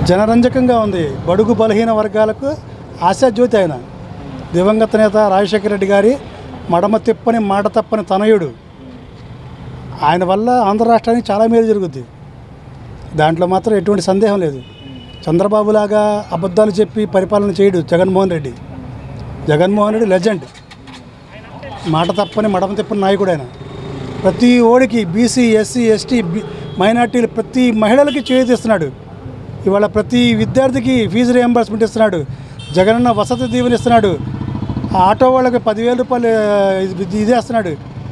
జనరంజకంగా ఉంది బడుగు బలహీన వర్గాలకు ఆశాజ్యోతి ఆయన దివంగత నేత రాజశేఖర రెడ్డి గారి మడమ తిప్పని మాట తప్పని తనయుడు ఆయన వల్ల ఆంధ్ర రాష్ట్రానికి చాలా మేలు జరుగుద్ది దాంట్లో మాత్రం ఎటువంటి సందేహం లేదు చంద్రబాబులాగా అబద్ధాలు చెప్పి పరిపాలన చేయడు జగన్మోహన్ రెడ్డి జగన్మోహన్ రెడ్డి లెజెండ్ మాట తప్పని మడమ తిప్పని నాయకుడు ఆయన ప్రతి ఓడికి బీసీ ఎస్సీ ఎస్టీ బి మైనార్టీలు ప్రతి మహిళలకి చేయూతిస్తున్నాడు ఇవాళ ప్రతి విద్యార్థికి ఫీజు రియంబర్స్మెంట్ ఇస్తున్నాడు జగనన్న వసతి దీవెన ఇస్తున్నాడు ఆ ఆటో వాళ్ళకి పదివేల రూపాయలు ఆ, ఇది ఇదేస్తున్నాడు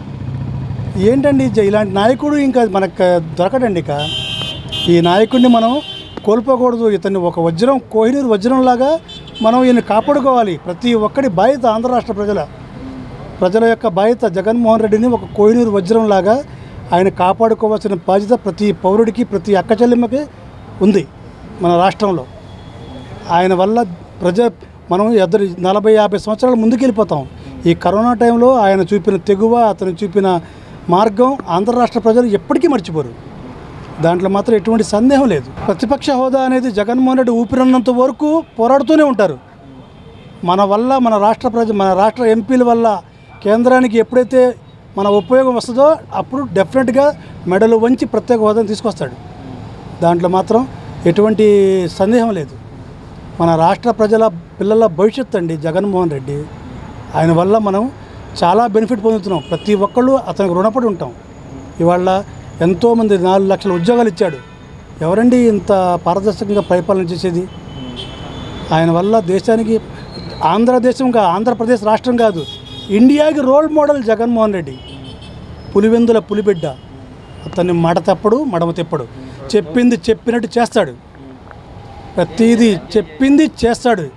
ఏంటండి జ- ఇలాంటి నాయకుడు ఇంకా మనకు దొరకడండి ఇక ఈ నాయకుడిని మనం కోల్పోకూడదు ఇతన్ని ఒక వజ్రం కోహినూరు వజ్రంలాగా మనం ఈయన కాపాడుకోవాలి ప్రతి ఒక్కడి బాధ్యత ఆంధ్ర రాష్ట్ర ప్రజల ప్రజల యొక్క బాధ్యత జగన్మోహన్ రెడ్డిని ఒక కోహినూరు వజ్రంలాగా ఆయన కాపాడుకోవాల్సిన బాధ్యత ప్రతి పౌరుడికి ప్రతి అక్క చెల్లెమ్మకి ఉంది మన రాష్ట్రంలో ఆయన వల్ల ప్రజ మనం ఎద్దరు నలభై యాభై సంవత్సరాల ముందుకు వెళ్ళిపోతాం ఈ కరోనా టైంలో ఆయన చూపిన తెగువ అతను చూపిన మార్గం ఆంధ్ర రాష్ట్ర ప్రజలు ఎప్పటికీ మర్చిపోరు దాంట్లో మాత్రం ఎటువంటి సందేహం లేదు ప్రతిపక్ష హోదా అనేది జగన్మోహన్ రెడ్డి ఊపిరినంత వరకు పోరాడుతూనే ఉంటారు మన వల్ల మన రాష్ట్ర ప్రజ మన రాష్ట్ర ఎంపీల వల్ల కేంద్రానికి ఎప్పుడైతే మన ఉపయోగం వస్తుందో అప్పుడు డెఫినెట్గా మెడలు వంచి ప్రత్యేక హోదాను తీసుకొస్తాడు దాంట్లో మాత్రం ఎటువంటి సందేహం లేదు మన రాష్ట్ర ప్రజల పిల్లల భవిష్యత్తు అండి జగన్మోహన్ రెడ్డి ఆయన వల్ల మనం చాలా బెనిఫిట్ పొందుతున్నాం ప్రతి ఒక్కళ్ళు అతనికి రుణపడి ఉంటాం ఇవాళ ఎంతోమంది నాలుగు లక్షల ఉద్యోగాలు ఇచ్చాడు ఎవరండి ఇంత పారదర్శకంగా పరిపాలన చేసేది ఆయన వల్ల దేశానికి ఆంధ్రదేశం కా ఆంధ్రప్రదేశ్ రాష్ట్రం కాదు ఇండియాకి రోల్ మోడల్ జగన్మోహన్ రెడ్డి పులివెందుల పులిబిడ్డ అతన్ని మడ తప్పడు మడమ తిప్పడు చెప్పింది చెప్పినట్టు చేస్తాడు ప్రతిదీ చెప్పింది చేస్తాడు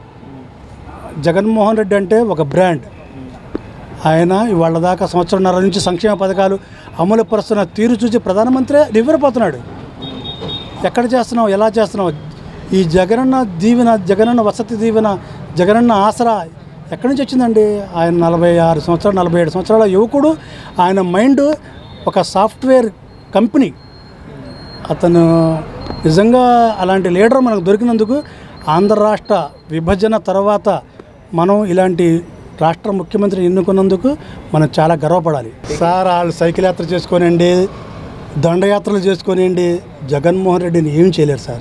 జగన్మోహన్ రెడ్డి అంటే ఒక బ్రాండ్ ఆయన ఇవాళ దాకా సంవత్సరంన్నర నుంచి సంక్షేమ పథకాలు అమలు పరుస్తున్న తీరు చూసి ప్రధానమంత్రి నివ్వెరపోతున్నాడు ఎక్కడ చేస్తున్నావు ఎలా చేస్తున్నావు ఈ జగనన్న దీవెన జగనన్న వసతి దీవెన జగనన్న ఆసరా ఎక్కడి నుంచి వచ్చిందండి ఆయన నలభై ఆరు సంవత్సరాలు నలభై ఏడు సంవత్సరాల యువకుడు ఆయన మైండ్ ఒక సాఫ్ట్వేర్ కంపెనీ అతను నిజంగా అలాంటి లీడర్ మనకు దొరికినందుకు ఆంధ్ర రాష్ట్ర విభజన తర్వాత మనం ఇలాంటి రాష్ట్ర ముఖ్యమంత్రిని ఎన్నుకున్నందుకు మనం చాలా గర్వపడాలి సార్ వాళ్ళు సైకిల్ యాత్ర చేసుకోనండి దండయాత్రలు చేసుకోనండి జగన్మోహన్ రెడ్డిని ఏం చేయలేరు సార్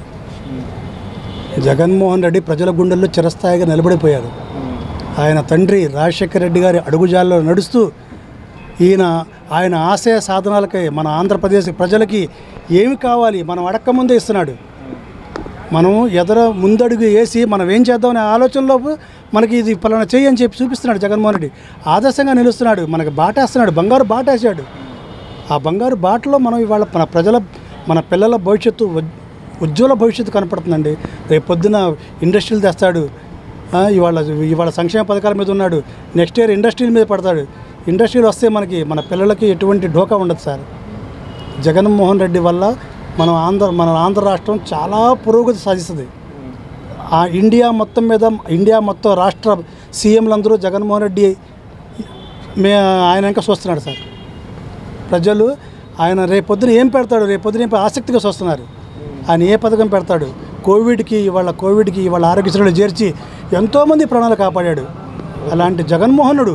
జగన్మోహన్ రెడ్డి ప్రజల గుండెల్లో చిరస్థాయిగా నిలబడిపోయాడు ఆయన తండ్రి రాజశేఖర రెడ్డి గారి అడుగుజాల్లో నడుస్తూ ఈయన ఆయన ఆశయ సాధనాలకై మన ఆంధ్రప్రదేశ్ ప్రజలకి ఏమి కావాలి మనం అడక్కముందే ఇస్తున్నాడు మనం ఎదర ముందడుగు వేసి మనం ఏం చేద్దామనే ఆలోచనలోపు మనకి ఇది పలానా చెయ్యి అని చెప్పి చూపిస్తున్నాడు జగన్మోహన్ రెడ్డి ఆదర్శంగా నిలుస్తున్నాడు మనకి బాటేస్తున్నాడు బంగారు బాటేసాడు ఆ బంగారు బాటలో మనం ఇవాళ మన ప్రజల మన పిల్లల భవిష్యత్తు ఉజ్- ఉజ్వల భవిష్యత్తు కనపడుతుందండి రేపు పొద్దున ఇండస్ట్రీలు తెస్తాడు ఆ, ఇవాళ ఇవాళ సంక్షేమ పథకాల మీద ఉన్నాడు నెక్స్ట్ ఇయర్ ఇండస్ట్రీల మీద పడతాడు ఇండస్ట్రీలు వస్తే మనకి మన పిల్లలకి ఎటువంటి ఢోకా ఉండదు సార్ జగన్మోహన్ రెడ్డి వల్ల మనం ఆంధ్ర మన ఆంధ్ర రాష్ట్రం చాలా పురోగతి సాధిస్తుంది ఆ ఇండియా మొత్తం మీద ఇండియా మొత్తం రాష్ట్ర సీఎంలందరూ జగన్మోహన్ రెడ్డి మే ఆయన ఇంకా చూస్తున్నాడు సార్ ప్రజలు ఆయన రేపొద్దున ఏం పెడతాడు రేపొద్దున ఏం పె- ఆసక్తిగా చూస్తున్నారు ఆయన ఏ పథకం పెడతాడు కోవిడ్కి ఇవాళ కోవిడ్కి ఇవాళ ఆరోగ్యశ్రీలో చేర్చి ఎంతోమంది ప్రాణాలు కాపాడాడు అలాంటి జగన్మోహనుడు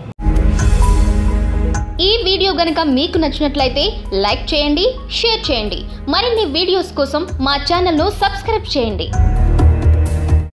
ఈ వీడియో గనుక మీకు నచ్చినట్లయితే లైక్ చేయండి షేర్ చేయండి మరిన్ని వీడియోస్ కోసం మా ఛానల్ను సబ్స్క్రైబ్ చేయండి